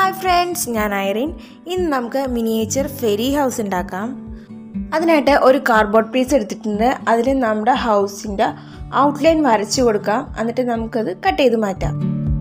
hi friends ഞാൻ Irene ഇന്ന് നമുക്ക് മിനിയേച്ചർ ഫെരി ഹൗസ് ഉണ്ടാക്കാം അതിനായിട്ട് ഒരു കാർഡ്ബോർഡ് പീസ് എടുത്തിട്ടുണ്ട് അതിൽ നമ്മുടെ ഹൗസിൻ്റെ ഔട്ട്ലൈൻ വരച്ചു കൊടുക്കാം എന്നിട്ട് നമുക്കത് കട്ട് ചെയ്ത് മാറ്റാം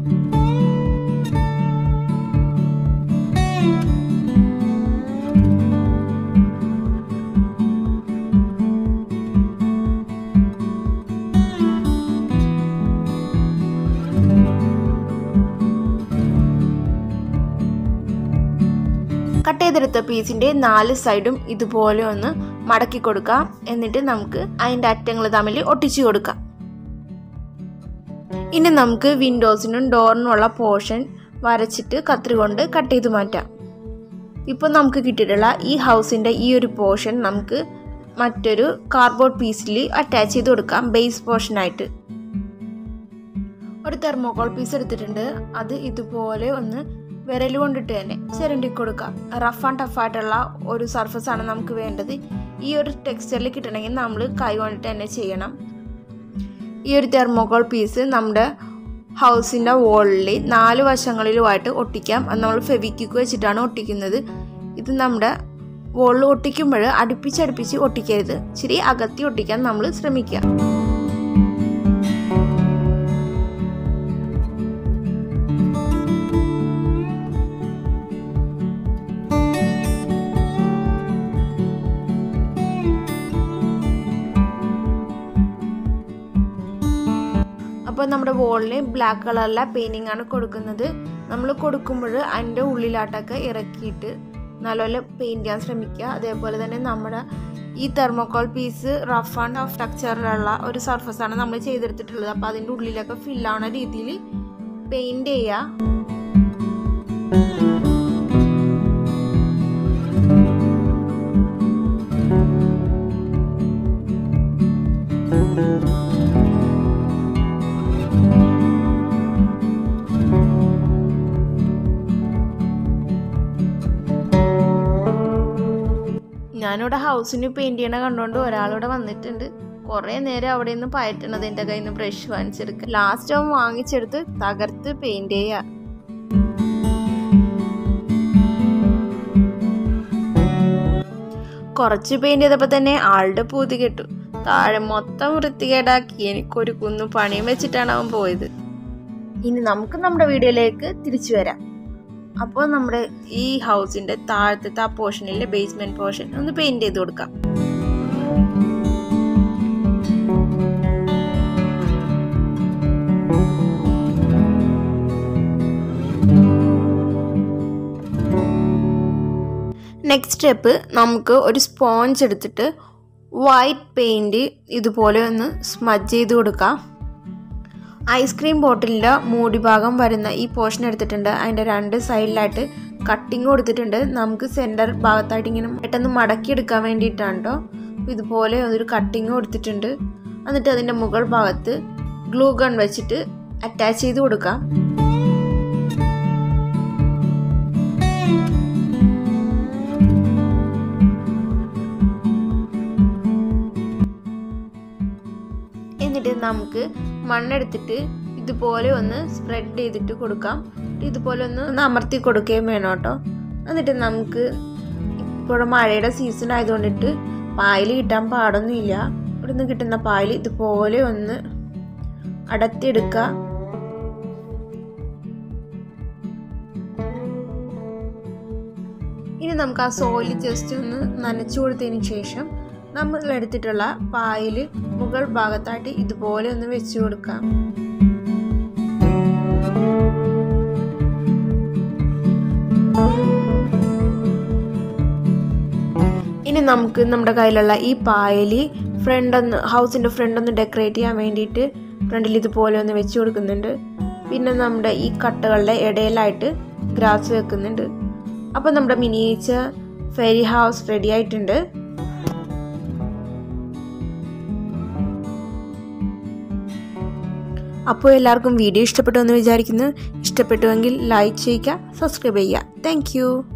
കട്ട് ചെയ്തെടുത്ത പീസിൻ്റെ നാല് സൈഡും ഇതുപോലെ ഒന്ന് മടക്കി കൊടുക്കാം എന്നിട്ട് നമുക്ക് അതിൻ്റെ അറ്റങ്ങൾ തമ്മിൽ ഒട്ടിച്ചു കൊടുക്കാം ഇനി നമുക്ക് വിൻഡോസിനും ഡോറിനുമുള്ള പോർഷൻ വരച്ചിട്ട് കത്രി കൊണ്ട് കട്ട് ചെയ്ത് മാറ്റാം ഇപ്പോൾ നമുക്ക് കിട്ടിയിട്ടുള്ള ഈ ഹൗസിൻ്റെ ഈ ഒരു പോർഷൻ നമുക്ക് മറ്റൊരു കാർഡ്ബോർഡ് പീസിൽ അറ്റാച്ച് ചെയ്ത് കൊടുക്കാം ബേസ് പോർഷനായിട്ട് ഒരു തെർമോകോൾ പീസ് എടുത്തിട്ടുണ്ട് അത് ഇതുപോലെ ഒന്ന് വിരൽ കൊണ്ടിട്ട് തന്നെ ചിരണ്ടി കൊടുക്കാം റഫ് ആൻഡ് ടഫ് ആയിട്ടുള്ള ഒരു സർഫസ് ആണ് നമുക്ക് വേണ്ടത് ഈ ഒരു ടെക്സ്ചറിൽ കിട്ടണമെങ്കിൽ നമ്മൾ കൈ കൊണ്ടിട്ട് തന്നെ ചെയ്യണം ഈ ഒരു തെർമോകോൾ പീസ് നമ്മുടെ ഹൗസിൻ്റെ വോളിൽ നാല് വശങ്ങളിലുമായിട്ട് ഒട്ടിക്കാം അത് നമ്മൾ ഫെവിക്വിക്ക് വെച്ചിട്ടാണ് ഒട്ടിക്കുന്നത് ഇത് നമ്മുടെ വോളിൽ ഒട്ടിക്കുമ്പോൾ അടുപ്പിച്ചടുപ്പിച്ച് ഒട്ടിക്കരുത് ഇച്ചിരി അകത്തി ഒട്ടിക്കാൻ നമ്മൾ ശ്രമിക്കുക അപ്പോൾ നമ്മുടെ വോളിന് ബ്ലാക്ക് കളറിലെ പെയിൻറ്റിംഗ് ആണ് കൊടുക്കുന്നത് നമ്മൾ കൊടുക്കുമ്പോൾ അതിൻ്റെ ഉള്ളിലാട്ടൊക്കെ ഇറക്കിയിട്ട് നല്ലപോലെ പെയിൻറ്റ് ചെയ്യാൻ ശ്രമിക്കുക അതേപോലെ തന്നെ നമ്മുടെ ഈ thermocol piece rough and off സ്ട്രക്ചറിലുള്ള ഒരു സർഫസ് ആണ് നമ്മൾ ചെയ്തെടുത്തിട്ടുള്ളത് അപ്പോൾ അതിൻ്റെ ഉള്ളിലൊക്കെ ഫില്ലാവുന്ന രീതിയിൽ പെയിൻറ്റ് ചെയ്യുക ഞാനിവിടെ ഹൗസിന് പെയിൻറ് ചെയ്യണ കണ്ടുകൊണ്ട് ഒരാളിവിടെ വന്നിട്ടുണ്ട് കുറേ നേരം അവിടെ നിന്ന് പയറ്റണത് എൻ്റെ കയ്യിൽ നിന്ന് ബ്രഷ് വാങ്ങിച്ചെടുക്കുക ലാസ്റ്റ് അവൻ വാങ്ങിച്ചെടുത്ത് തകർത്ത് പെയിൻറ് ചെയ്യുക കുറച്ച് പെയിൻറ് ചെയ്തപ്പോൾ തന്നെ ആളുടെ പൂതി കെട്ടു താഴെ മൊത്തം വൃത്തികേടാക്കി എനിക്കൊരു കുന്നു പണിയും വെച്ചിട്ടാണ് അവൻ പോയത് ഇനി നമുക്ക് നമ്മുടെ വീഡിയോയിലേക്ക് തിരിച്ചു വരാം അപ്പോൾ നമ്മുടെ ഈ ഹൗസിൻ്റെ താഴത്തെ ആ പോർഷനിലെ ബേസ്മെൻറ്റ് പോർഷൻ ഒന്ന് പെയിൻറ് ചെയ്ത് കൊടുക്കാം നെക്സ്റ്റ് സ്റ്റെപ്പ് നമുക്ക് ഒരു സ്പോഞ്ച് എടുത്തിട്ട് വൈറ്റ് പെയിൻറ് ഇതുപോലെ ഒന്ന് സ്മജ് ചെയ്ത് കൊടുക്കാം ഐസ്ക്രീം ബോട്ടിലിൻ്റെ മൂടി ഭാഗം വരുന്ന ഈ പോർഷൻ എടുത്തിട്ടുണ്ട് അതിൻ്റെ രണ്ട് സൈഡിലായിട്ട് കട്ടിങ് കൊടുത്തിട്ടുണ്ട് നമുക്ക് സെൻറ്റർ ഭാഗത്തായിട്ട് ഇങ്ങനെ പെട്ടെന്ന് മടക്കി എടുക്കാൻ വേണ്ടിയിട്ടാണ് കേട്ടോ ഇതുപോലെ ഒരു കട്ടിങ് കൊടുത്തിട്ടുണ്ട് എന്നിട്ട് അതിൻ്റെ മുകൾ ഭാഗത്ത് ഗ്ലൂ ഗൺ വെച്ചിട്ട് അറ്റാച്ച് ചെയ്ത് കൊടുക്കാം എന്നിട്ട് നമുക്ക് മണ്ണെടുത്തിട്ട് ഇതുപോലെ ഒന്ന് സ്പ്രെഡ് ചെയ്തിട്ട് കൊടുക്കാം ഇതുപോലെ ഒന്ന് ഒന്ന് അമർത്തി കൊടുക്കുകയും വേണം കേട്ടോ എന്നിട്ട് നമുക്ക് ഇപ്പോൾ മഴയുടെ സീസൺ ആയതുകൊണ്ടിട്ട് പായൽ കിട്ടാൻ പാടൊന്നുമില്ല ഇവിടെ നിന്ന് കിട്ടുന്ന പായൽ ഇതുപോലെ ഒന്ന് അടത്തിയെടുക്കുക ഇനി നമുക്ക് ആ സോയിൽ ജസ്റ്റ് ഒന്ന് നനച്ചു കൊടുത്തതിന് ശേഷം നമ്മൾ എടുത്തിട്ടുള്ള പായൽ മുകൾ ഭാഗത്തായിട്ട് ഇതുപോലെ ഒന്ന് വെച്ചു കൊടുക്കാം ഇനി നമുക്ക് നമ്മുടെ കയ്യിലുള്ള ഈ പായൽ ഫ്രണ്ട് ഒന്ന് ഹൗസിൻ്റെ ഫ്രണ്ട് ഒന്ന് ഡെക്കറേറ്റ് ചെയ്യാൻ വേണ്ടിയിട്ട് ഫ്രണ്ടിൽ ഇതുപോലെ ഒന്ന് വെച്ച് കൊടുക്കുന്നുണ്ട് പിന്നെ നമ്മുടെ ഈ കട്ടകളുടെ ഇടയിലായിട്ട് ഗ്രാസ് വെക്കുന്നുണ്ട് അപ്പോൾ നമ്മുടെ മിനിയേച്ചർ ഫെരി ഹൗസ് റെഡി ആയിട്ടുണ്ട് അപ്പോൾ എല്ലാവർക്കും വീഡിയോ ഇഷ്ടപ്പെട്ടു എന്ന് വിചാരിക്കുന്നു ഇഷ്ടപ്പെട്ടുവെങ്കിൽ ലൈക്ക് ചെയ്യുക സബ്സ്ക്രൈബ് ചെയ്യുക താങ്ക്